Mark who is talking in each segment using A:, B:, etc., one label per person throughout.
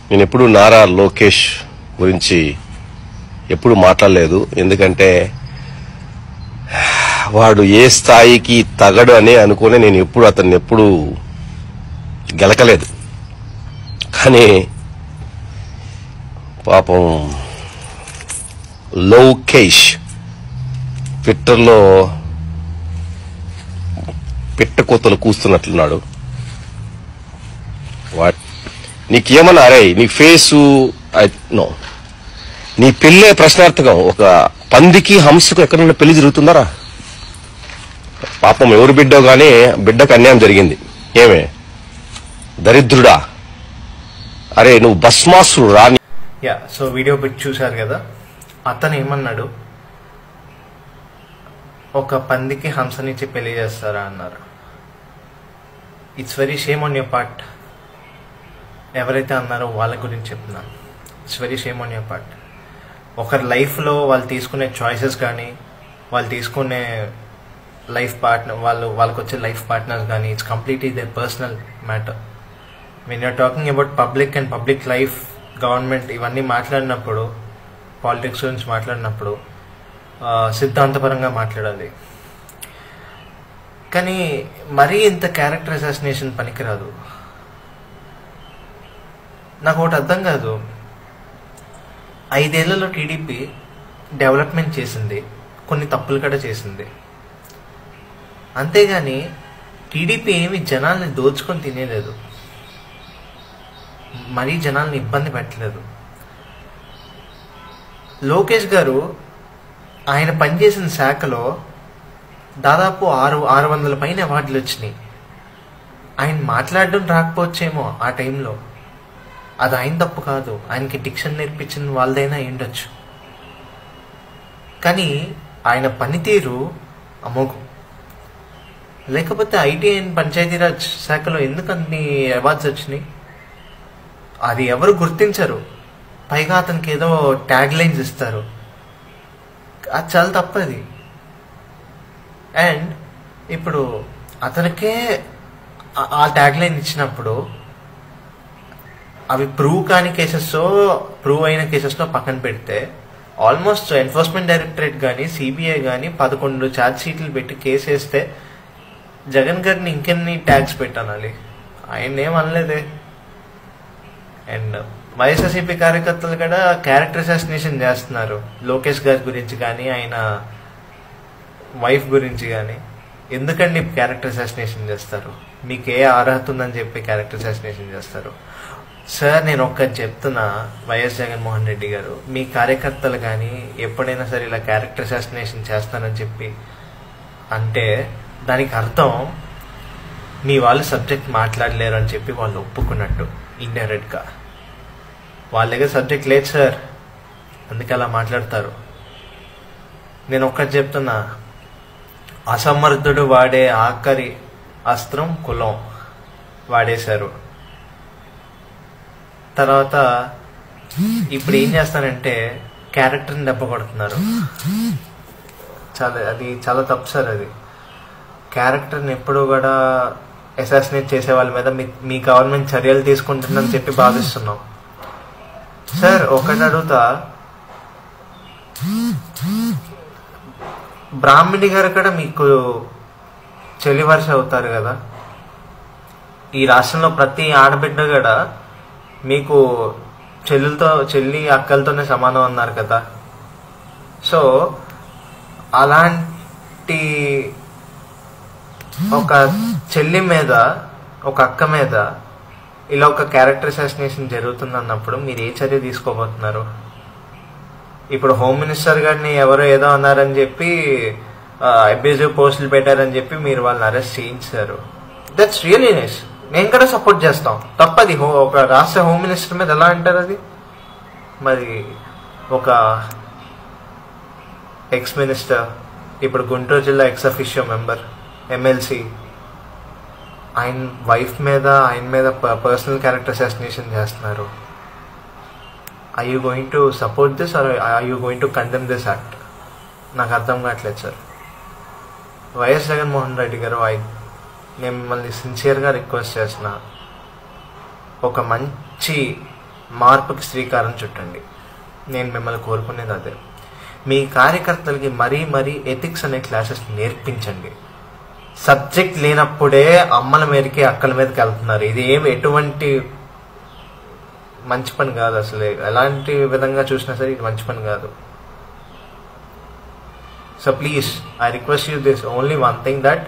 A: నేను ఎప్పుడు నారా లోకేష్ గురించి ఎప్పుడు మాట్లాడలేదు ఎందుకంటే వాడు ఏ స్థాయికి తగడు అని అనుకుని నేను ఎప్పుడు అతన్ని ఎప్పుడు గెలకలేదు కానీ పాపం లోకేష్ ట్విట్టర్లో పిట్ట కోతలు కూస్తున్నట్లున్నాడు వా- నీకేమన్నా అరే నీ ఫేసు నో నీ పెళ్ళే ప్రశ్నార్థకం ఒక పందికి హంసకు ఎక్కడన్నా పెళ్లి జరుగుతుందరా పాపం ఎవరు బిడ్డో గానీ బిడ్డకు అన్యాయం జరిగింది ఏమే దరిద్రుడా అరే నువ్వు భస్మాసురు రా
B: యా సో వీడియో పెట్టి చూశారు కదా అతను ఏమన్నాడు ఒక పందికి హంసనిచ్చి పెళ్లి చేస్తారా అన్నారు it's very shame on your part ఎవరైతే అన్నారో వాళ్ళ గురించి చెప్తున్నాను it's very shame on your part ఒకరి లైఫ్లో వాళ్ళు తీసుకునే చాయిసెస్ కానీ వాళ్ళు తీసుకునే లైఫ్ పార్ట్నర్ వాళ్ళు వాళ్ళకి వచ్చే లైఫ్ పార్ట్నర్స్ కానీ it's completely their personal matter when you're talking about public and public life government ఇవన్నీ మాట్లాడినప్పుడు పాలిటిక్స్ గురించి మాట్లాడినప్పుడు ఆ, సిద్ధాంతపరంగా మాట్లాడాలి కానీ మరీ ఇంత క్యారెక్టర్ అసాసినేషన్ పనికిరాదు నాకు ఒకటి అర్థం కాదు ఐదేళ్లలో టీడీపీ డెవలప్మెంట్ చేసింది కొన్ని తప్పులు కూడా చేసింది అంతేగాని టీడీపీ ఏమి జనాల్ని దోచుకొని తినేలేదు మరీ జనాల్ని ఇబ్బంది పెట్టలేదు లోకేష్ గారు ఆయన పనిచేసిన శాఖలో దాదాపు ఆరు ఆరు వందల పైన అవార్డులు వచ్చినాయి ఆయన మాట్లాడడం రాకపోవచ్చేమో ఆ టైంలో అది ఆయన తప్పు కాదు ఆయనకి డిక్షన్ నేర్పించిన వాళ్ళదైనా అయి ఉండొచ్చు కానీ ఆయన పనితీరు అమోఘం లేకపోతే ఐటీ అండ్ పంచాయతీరాజ్ శాఖలో ఎందుకు అన్ని అవార్డ్స్ వచ్చినాయి అది ఎవరు గుర్తించరు పైగా అతనికి ఏదో ట్యాగ్ లైన్స్ ఇస్తారు అది చాలా తప్పది అండ్ ఇప్పుడు అతనికే ఆ- ఆ ట్యాగ్ లైన్ ఇచ్చినప్పుడు అవి ప్రూవ్ కాని కేసెస్ ప్రూవ్ అయిన కేసెస్లో పక్కన పెడితే ఆల్మోస్ట్ ఎన్ఫోర్స్మెంట్ డైరెక్టరేట్ కానీ సిబిఐ కానీ పదకొండు ఛార్జ్ షీట్లు పెట్టి కేసు వేస్తే జగన్ గారిని ఇంకెన్ని ట్యాగ్స్ పెట్టాలి ఆయన ఏం అనలేదే అండ్ వైఎస్ఆర్సీపీ కార్యకర్తలు కూడా క్యారెక్టర్ అసాసినేషన్ చేస్తున్నారు లోకేష్ గారి గురించి కానీ ఆయన వైఫ్ గురించి కానీ ఎందుకండి క్యారెక్టర్ అసాసినేషన్ చేస్తారు మీకు ఏ అర్హత ఉందని చెప్పి క్యారెక్టర్ అసాసినేషన్ చేస్తారు సార్ నేను ఒక్కటి చెప్తున్నా వైఎస్ జగన్మోహన్ రెడ్డి గారు మీ కార్యకర్తలు కానీ ఎప్పుడైనా సరే ఇలా క్యారెక్టర్ అసాసినేషన్ చేస్తానని చెప్పి అంటే దానికి అర్థం మీ వాళ్ళు సబ్జెక్ట్ మాట్లాడలేరు అని చెప్పి వాళ్ళు ఒప్పుకున్నట్టు ఇండైరెక్ట్గా వాళ్ళ దగ్గర సబ్జెక్ట్ లేదు సార్ అందుకే అలా మాట్లాడతారు నేను ఒక్కటి చెప్తున్నా అసమర్థుడు వాడే ఆఖరి అస్త్రం కులం వాడేశారు తర్వాత ఇప్పుడు ఏం చేస్తానంటే క్యారెక్టర్ని దెబ్బ కొడుతున్నారు చాలా అది చాలా తప్పు సార్ అది క్యారెక్టర్ని ఎప్పుడు కూడా అసాసినేట్ చేసే వాళ్ళ మీద మీ మీ గవర్నమెంట్ చర్యలు తీసుకుంటుందని చెప్పి భావిస్తున్నాం సార్ ఒకటి అడుగుతా బ్రాహ్మణి గారు కూడా మీకు చెల్లి వరుస అవుతారు కదా ఈ రాష్ట్రంలో ప్రతి ఆడబిడ్డ కూడా మీకు చెల్లులతో చెల్లి అక్కలతోనే సమానం అన్నారు కదా సో అలాంటి ఒక చెల్లి మీద ఒక అక్క మీద ఇలా ఒక క్యారెక్టర్ అసాసినేషన్ జరుగుతుంది అన్నప్పుడు మీరు ఏ చర్య తీసుకోబోతున్నారు ఇప్పుడు హోమ్ మినిస్టర్ గారిని ఎవరో ఏదో అన్నారని చెప్పి అబ్యూజివ్ పోస్టులు పెట్టారని చెప్పి మీరు వాళ్ళని అరెస్ట్ చేయించారు దట్స్ రియలీ నైస్ మేము కూడా సపోర్ట్ చేస్తాం తప్పది హో ఒక రాష్ట్ర హోమ్ మినిస్టర్ మీద ఎలా అంటారు అది మరి ఒక ఎక్స్ మినిస్టర్ ఇప్పుడు గుంటూరు జిల్లా ఎక్స్ అఫిషియో మెంబర్ ఎమ్మెల్సీ ఆయన వైఫ్ మీద ఆయన మీద పర్సనల్ క్యారెక్టర్ అసాసినేషన్ చేస్తున్నారు I you going to support this or I you going to condemn this act నాకు అర్థం కావట్లేదు సార్ వైఎస్ జగన్మోహన్ రెడ్డి గారు ఐ నేను మిమ్మల్ని సిన్సియర్గా రిక్వెస్ట్ చేసిన ఒక మంచి మార్పుకి శ్రీకారం చుట్టండి నేను మిమ్మల్ని కోరుకునేది అదే మీ కార్యకర్తలకి మరీ మరీ ఎథిక్స్ అనే క్లాసెస్ నేర్పించండి సబ్జెక్ట్ లేనప్పుడే అమ్మల మీదకి అక్కల మీదకి వెళ్తున్నారు ఇది ఏం ఎటువంటి మంచి పని కాదు అసలు ఎలాంటి విధంగా చూసినా సరే ఇది మంచి పని కాదు so please I request you this only one thing that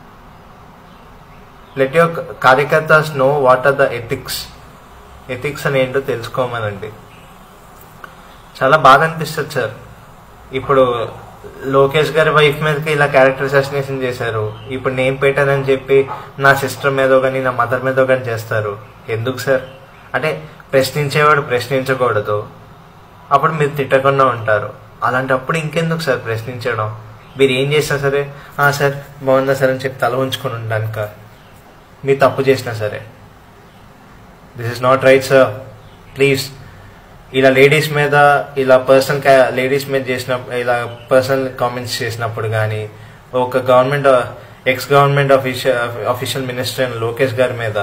B: let your కార్యకర్తాస్ know what are the ethics ethics అని ఏంటో తెలుసుకోమనండి చాలా బాధ అనిపిస్తుంది సార్ ఇప్పుడు లోకేష్ గారి వైఫ్ మీదకి ఇలా క్యారెక్టర్ అసాసినేషన్ చేశారు ఇప్పుడు నేను పెట్టానని చెప్పి నా సిస్టర్ మీదో కానీ నా మదర్ మీదో కానీ చేస్తారు ఎందుకు సార్ అంటే ప్రశ్నించేవాడు ప్రశ్నించకూడదు అప్పుడు మీరు తిట్టకుండా ఉంటారు అలాంటప్పుడు ఇంకెందుకు సార్ ప్రశ్నించడం మీరు ఏం చేసినా సరే "ఆ, సార్ బాగుందా సార్ అని చెప్పి తల ఉంచుకొని ఉండడానిక మీరు తప్పు చేసినా సరే this is not right sir please ఇలా లేడీస్ మీద ఇలా పర్సనల్ లేడీస్ మీద చేసిన ఇలా పర్సనల్ కామెంట్స్ చేసినప్పుడు కానీ ఒక government ex government official official minister అయిన లోకేష్ గారి మీద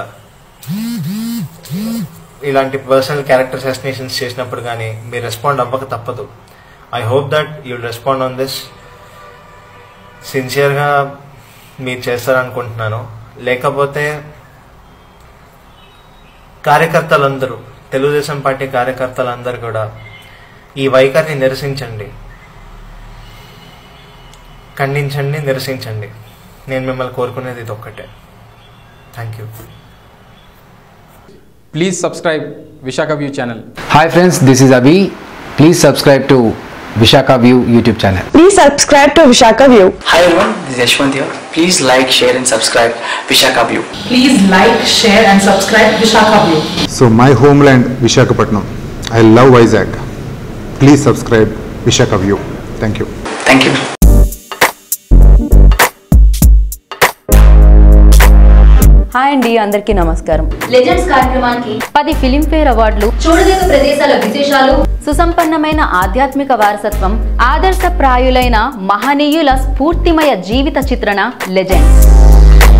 B: ఇలాంటి పర్సనల్ క్యారెక్టర్ అసాసినేషన్స్ చేసినప్పుడు కానీ మీరు రెస్పాండ్ అవ్వక తప్పదు I hope that you respond on this సిన్సియర్గా మీరు చేస్తారనుకుంటున్నాను లేకపోతే కార్యకర్తలందరూ తెలుగుదేశం పార్టీ కార్యకర్తలందరూ కూడా ఈ వైఖరిని నిరసించండి ఖండించండి నిరసించండి నేను మిమ్మల్ని కోరుకునేది ఇది ఒక్కటే thank you
C: Please subscribe Vishaka View channel.
D: Hi friends, this is Avi. Please subscribe to Vishaka View YouTube channel.
E: Please subscribe to Vishaka View.
F: Hi everyone, this is Yashwant here. Please like, share and subscribe Vishaka View.
G: Please like, share and subscribe Vishaka View.
H: So my homeland Vishakhapatnam. I love Vizag. Please subscribe Vishaka View. Thank you.
F: Thank you.
I: Hi అండి అందరికీ నమస్కారం
J: legends కార్యక్రమానికి
I: పది Filmfare అవార్డులు
J: చూడదగ్గ ప్రదేశాల విశేషాలు
I: సుసంపన్నమైన ఆధ్యాత్మిక వారసత్వం ఆదర్శప్రాయులైన మహనీయుల స్ఫూర్తిమయ జీవిత చిత్రణ లెజెండ్స్